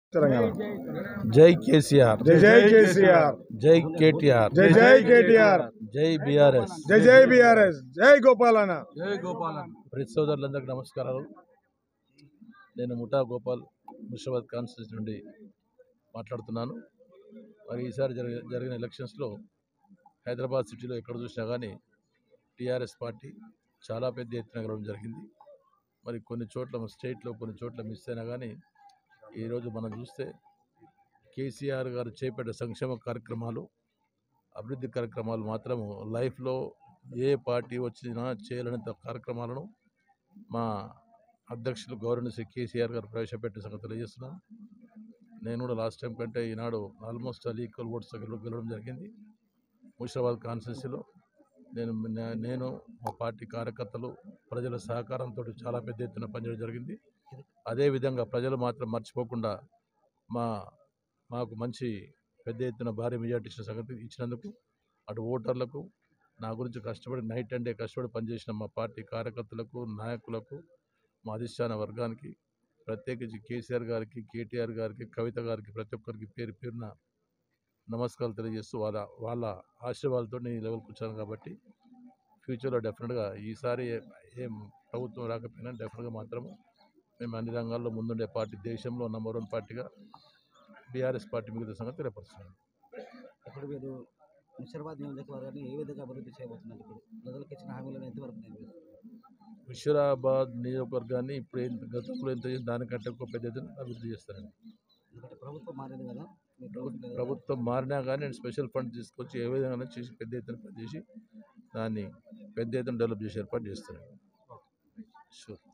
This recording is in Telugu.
తెలంగాణ జై కేసీఆర్ జై జై కేసీఆర్ జై కేటీఆర్ జై జై కేటీఆర్ జై బీఆర్ఎస్ జై జై బీఆర్ఎస్ జై గోపాలన్న ప్రతి సోదరులందరికీ నమస్కారాలు నేను ముఠా గోపాల్ ముషాబాద్ కాన్స్టిట్యూన్సీ నుండి మాట్లాడుతున్నాను మరి ఈసారి జరిగిన జరిగిన ఎలక్షన్స్లో హైదరాబాద్ సిటీలో ఎక్కడ చూసినా కానీ టీఆర్ఎస్ పార్టీ చాలా పెద్ద ఎత్తున గెలవడం జరిగింది మరి కొన్ని చోట్ల స్టేట్లో కొన్ని చోట్ల మిస్ అయినా కానీ ఈరోజు మనం చూస్తే కేసీఆర్ గారు చేపట్టే సంక్షేమ కార్యక్రమాలు అభివృద్ధి కార్యక్రమాలు మాత్రము లైఫ్లో ఏ పార్టీ వచ్చినా చేయలేనంత కార్యక్రమాలను మా అధ్యక్షులు గౌరవ శ్రీ కేసీఆర్ గారు ప్రవేశపెట్టిన సంగతి తెలియజేస్తున్నాను నేను కూడా లాస్ట్ టైం కంటే ఈనాడు ఆల్మోస్ట్ ఆల్ ఈక్వల్ ఓట్స్ గెలవడం జరిగింది ముషాబాద్ కాన్స్టిట్యూన్సీలో నేను నే- నేను మా పార్టీ కార్యకర్తలు ప్రజల సహకారంతో చాలా పెద్ద ఎత్తున పనిచేయడం జరిగింది అదేవిధంగా ప్రజలు మాత్రం మర్చిపోకుండా మా మాకు మంచి పెద్ద ఎత్తున భారీ మెజార్టీ ఇచ్చిన సంగతి ఇచ్చినందుకు అటు ఓటర్లకు నా గురించి కష్టపడి నైట్ అండ్ డే కష్టపడి పనిచేసిన మా పార్టీ కార్యకర్తలకు నాయకులకు మా అధిష్టాన వర్గానికి ప్రత్యేకించి కేసీఆర్ గారికి కేటీఆర్ గారికి కవిత గారికి ప్రతి ఒక్కరికి పేరు పేరున నమస్కారాలు తెలియజేస్తూ వాళ్ళ వాళ్ళ ఆశీర్వాదాలతో నేను ఈ లెవెల్కి వచ్చాను కాబట్టి ఫ్యూచర్లో డెఫినెట్గా ఈసారి ఏ- ఏం ప్రభుత్వం రాకపోయినా డెఫినెట్గా మాత్రము మేము అన్ని రంగాల్లో ముందుండే పార్టీ దేశంలో నెంబర్ వన్ పార్టీగా బీఆర్ఎస్ పార్టీ మిగతా సంగతి రేపరుస్తున్నాను ఇప్పుడు మీరు ముషిరాబాద్ నియోజకవర్గాన్ని ఏ విధంగా అభివృద్ధి చేయబోతున్నారు ఇప్పుడు ప్రజలకు ఇచ్చిన హామీలను ఎంతవరకు నెరవేరుస్తారు హుషరాబాద్ నియోజకవర్గాన్ని ఇప్పుడు ఎంత గతంలో ఎంత చేసిందో దానికంటే ఎక్కువ పెద్ద ఎత్తున అభివృద్ధి చేస్తానండి ఎందుకంటే ప్రభుత్వం మారింది కదా మీ ప్రభుత్వం లేదా? ప్రభుత్వం మారినా కానీ నేను స్పెషల్ ఫండ్ తీసుకొచ్చి ఏ విధంగా చేసి పెద్ద ఎత్తున పనిచేసి దాన్ని పెద్ద ఎత్తున డెవలప్ చేసి ఏర్పాటు చేస్తాను షూర్